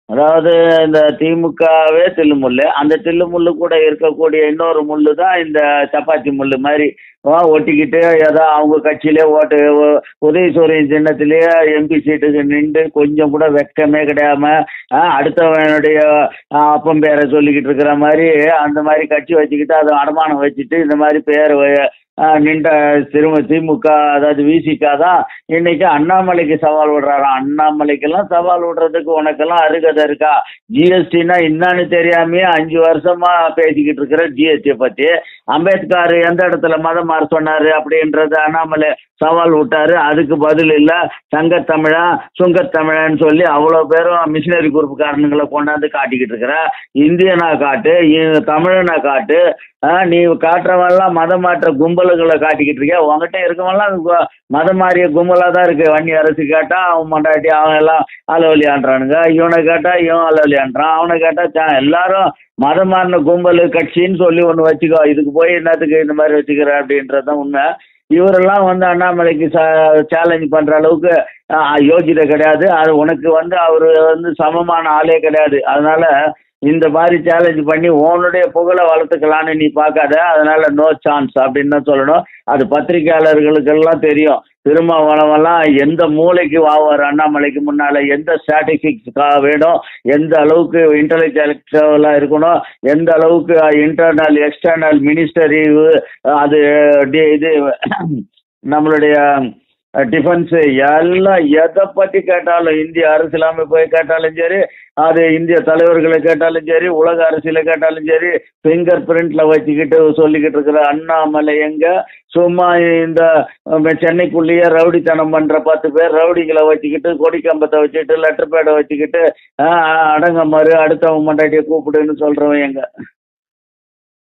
அதாவது இந்த திமுகவே தில்லுமுள்ளு அந்த தில்லுமுள்ளு கூட இருக்கக்கூடிய இன்னொரு முள்ளு தான் இந்த சப்பாத்தி முள்ளு மாதிரி ஆ, ஒட்டிக்கிட்டு ஏதோ அவங்க கட்சியிலே ஓட்டு உ- உதயசூரியன் சின்னத்திலேயே எம்பி சீட்டுக்கு நின்று கொஞ்சம் கூட வெக்கமே கிடையாம ஆ, அடுத்தவனுடைய ஆ, அப்பன் பேரை சொல்லிக்கிட்டு இருக்கிற மாதிரி அந்த மாதிரி கட்சி வச்சுக்கிட்டு அதை அடமானம் வச்சுட்டு இந்த மாதிரி பேர் வ- ஆ, நின்ற திரும்ப திமுக அதாவது விசிகா தான் இன்னைக்கு அண்ணாமலைக்கு சவால் விடுறாராம் அண்ணாமலைக்கெல்லாம் சவால் விடுறதுக்கு உனக்கெல்லாம் அருகதை இருக்கா ஜிஎஸ்டினா என்னன்னு தெரியாமையே அஞ்சு வருஷமா பேசிக்கிட்டு இருக்கிற ஜிஎஸ்டியை பத்தி அம்பேத்கர் எந்த இடத்துல மதம் மாற சொன்னாரு அப்படின்றது அண்ணாமலை சவால் விட்டாரு அதுக்கு பதில் இல்ல சங்கத்தமிழன் சுங்கத்தமிழன்னு சொல்லி அவ்வளோ பேரும் மிஷினரி குரூப்புக்காரனுங்களை கொண்டாந்து காட்டிக்கிட்டு இருக்கிற இந்தியனா காட்டு இ- தமிழனா காட்டு ஆ, நீ காட்டுறவன்லாம் மதம் மாற்ற கும்பலுங்களை காட்டிக்கிட்டு இருக்கியா உங்ககிட்ட இருக்கவன்லாம் கு- மதம் மாறிய கும்பலாக தான் இருக்கு வன்னி அரசு கேட்டா அவன் மண்டாட்டி அவன் எல்லாம் அலவலியான்றானுங்க இவனை கேட்டா இவன் அலவலியான்றான் அவனை கேட்டா சா- எல்லாரும் மதம் மாறின கும்பல் கட்சின்னு சொல்லி ஒன்று வச்சுக்கோ இதுக்கு போய் என்னத்துக்கு இந்த மாதிரி வச்சுக்கிற அப்படின்றது தான் உண்மை இவரெல்லாம் வந்து அண்ணாமலைக்கு சேலஞ்ச் பண்ற அளவுக்கு ஆஹ், யோகிதை கிடையாது அது உனக்கு வந்து அவர் வந்து சமமான ஆளே கிடையாது அதனால இந்த மாதிரி சேலஞ்ச் பண்ணி உன்னுடைய புகழை வளர்த்துக்கலான்னு நீ பார்க்காத அதனால நோ சான்ஸ் அப்படின்னு தான் சொல்லணும் அது பத்திரிகையாளர்களுக்கெல்லாம் தெரியும் திருமாவளவெல்லாம் எந்த மூளைக்கு வாவார் அண்ணாமலைக்கு முன்னால எந்த ஸ்டாட்டிஸ்டிக்ஸ் வேணும் எந்த அளவுக்கு இன்டெலெக்சுவலா இருக்கணும் எந்த அளவுக்கு இன்டர்னல் எக்ஸ்டர்னல் மினிஸ்டரி அது டி- இது நம்மளுடைய டிஃபென்ஸ் எல்லாம் எதை பற்றி கேட்டாலும் இந்திய அரசியலமைப்பை கேட்டாலும் சரி அது இந்திய தலைவர்களை கேட்டாலும் சரி உலக அரசியலை கேட்டாலும் சரி ஃபிங்கர் பிரிண்ட்ல வச்சுக்கிட்டு சொல்லிக்கிட்டு இருக்கிற அண்ணாமலை எங்க சும்மா இந்த அஹ், சென்னைக்குள்ளேயே ரவுடித்தனம் பண்ற பத்து பேர் ரவுடிகளை வச்சுக்கிட்டு கொடி கம்பத்தை வச்சுக்கிட்டு லெட்டர் பேடை வச்சுக்கிட்டு அஹ், அடங்க மறு அடுத்தவன் மண்டாட்டியை கூப்பிடுன்னு சொல்றவன் எங்க